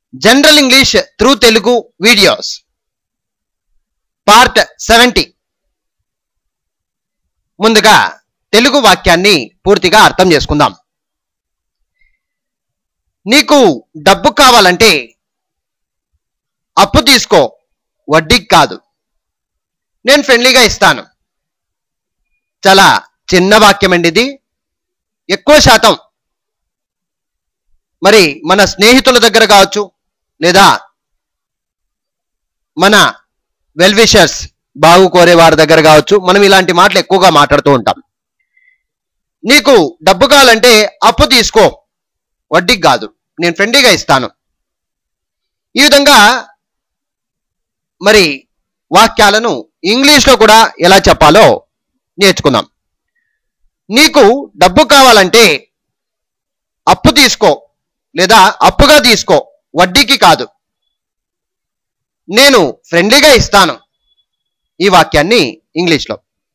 general English through Telugu videos part seventy ముందుగా తెలుగు వాక్యాన్ని పూర్తిగా అర్థం చేసుకుందాం నీకు డబ్బు కావాలంటే అప్పు తీసుకో వడ్డీకి కాదు నేను ఫ్రెండ్లీగా ఇస్తాను చాలా చిన్న వాక్యం అండి ఇది ఎక్కువ శాతం మరి మన స్నేహితుల దగ్గర కావచ్చు లేదా మన వెల్ విషర్స్ బాగు కోరే వారి దగ్గర కావచ్చు మనం ఇలాంటి మాటలు ఎక్కువగా మాట్లాడుతూ ఉంటాం నీకు డబ్బు కావాలంటే అప్పు తీసుకో వడ్డీకి కాదు నేను ఫ్రెండ్లీగా ఇస్తాను ఈ విధంగా మరి వాక్యాలను ఇంగ్లీష్లో కూడా ఎలా చెప్పాలో నేర్చుకుందాం నీకు డబ్బు కావాలంటే అప్పు తీసుకో లేదా అప్పుగా తీసుకో వడ్డీకి కాదు నేను ఫ్రెండ్లీగా ఇస్తాను ఈ వాక్యాన్ని ఇంగ్లీష్లో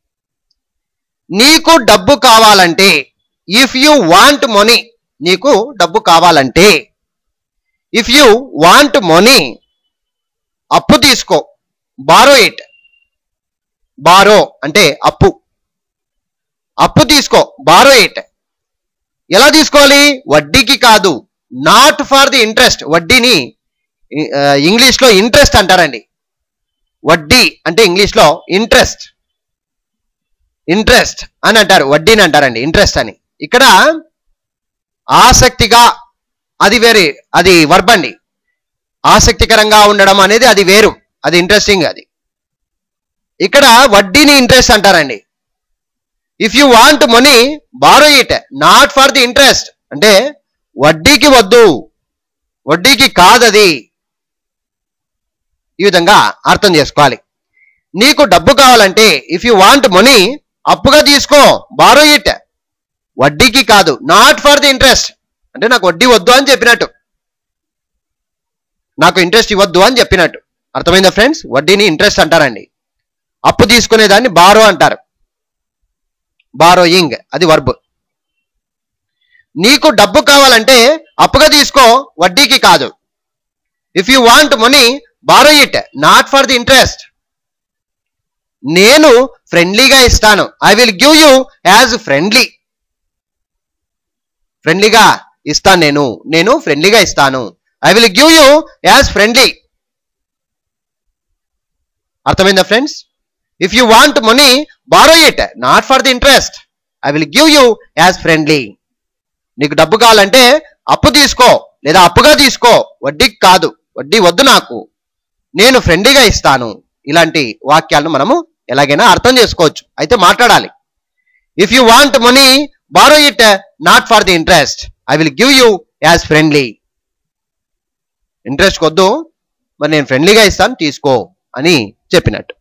నీకు డబ్బు కావాలంటే ఇఫ్ యు వాంట్ మనీ నీకు డబ్బు కావాలంటే ఇఫ్ యు వాంట్ మనీ అప్పు తీసుకో బారో ఇట్ బారో అంటే అప్పు అప్పు తీసుకో బారో ఇట్ ఎలా తీసుకోవాలి వడ్డీకి కాదు నాట్ ఫర్ ది ఇంట్రెస్ట్ వడ్డీని ఆ, ఇంగ్లీష్లో ఇంట్రెస్ట్ అంటారండి వడ్డీ అంటే ఇంగ్లీష్లో ఇంట్రెస్ట్ ఇంట్రెస్ట్ అని అంటారు వడ్డీని అంటారండి ఇంట్రెస్ట్ అని ఇక్కడ ఆసక్తిగా అది వేరే అది వర్బ్ అండి ఆసక్తికరంగా ఉండడం అనేది అది వేరు అది ఇంట్రెస్టింగ్ అది ఇక్కడ వడ్డీని ఇంట్రెస్ట్ అంటారండి if you want money borrow it not for the interest అంటే వడ్డీకి వద్దు వడ్డీకి కాదది ఈ విధంగా అర్థం చేసుకోవాలి నీకు డబ్బు కావాలంటే ఇఫ్ యు వాంట్ మనీ అప్పుగా తీసుకో బారో ఇట్ వడ్డీకి కాదు నాట్ ఫర్ ది ఇంట్రెస్ట్ అంటే నాకు వడ్డీ వద్దు అని చెప్పినట్టు నాకు ఇంట్రెస్ట్ ఇవ్వద్దు అని చెప్పినట్టు అర్థమైందా ఫ్రెండ్స్ వడ్డీని ఇంట్రెస్ట్ అంటారండి అప్పు తీసుకునే దాన్ని బారో అంటారు బారోయింగ్ అది వర్బ్ నీకు డబ్బు కావాలంటే అప్పుగా తీసుకో వడ్డీకి కాదు if you want money borrow it not for the interest నేను ఫ్రెండ్లీగా ఇస్తాను I will give you as friendly ఫ్రెండ్లీగా ఇస్తాను నేను నేను ఫ్రెండ్లీగా ఇస్తాను I will give you as friendly అర్థమైందా friends if you want money borrow it not for the interest I will give you as friendly నీకు డబ్బు కావాలంటే అప్పు తీసుకో లేదా అప్పుగా తీసుకో వడ్డీకి కాదు వడ్డీ వద్దు నాకు నేను ఫ్రెండ్లీగా ఇస్తాను ఇలాంటి వాక్యాలను మనము ఎలాగైనా అర్థం చేసుకోవచ్చు అయితే మాట్లాడాలి if you want money borrow it not for the interest I will give you as friendly interest వద్దు మరి నేను ఫ్రెండ్లీగా ఇస్తాను తీసుకో అని చెప్పినట్టు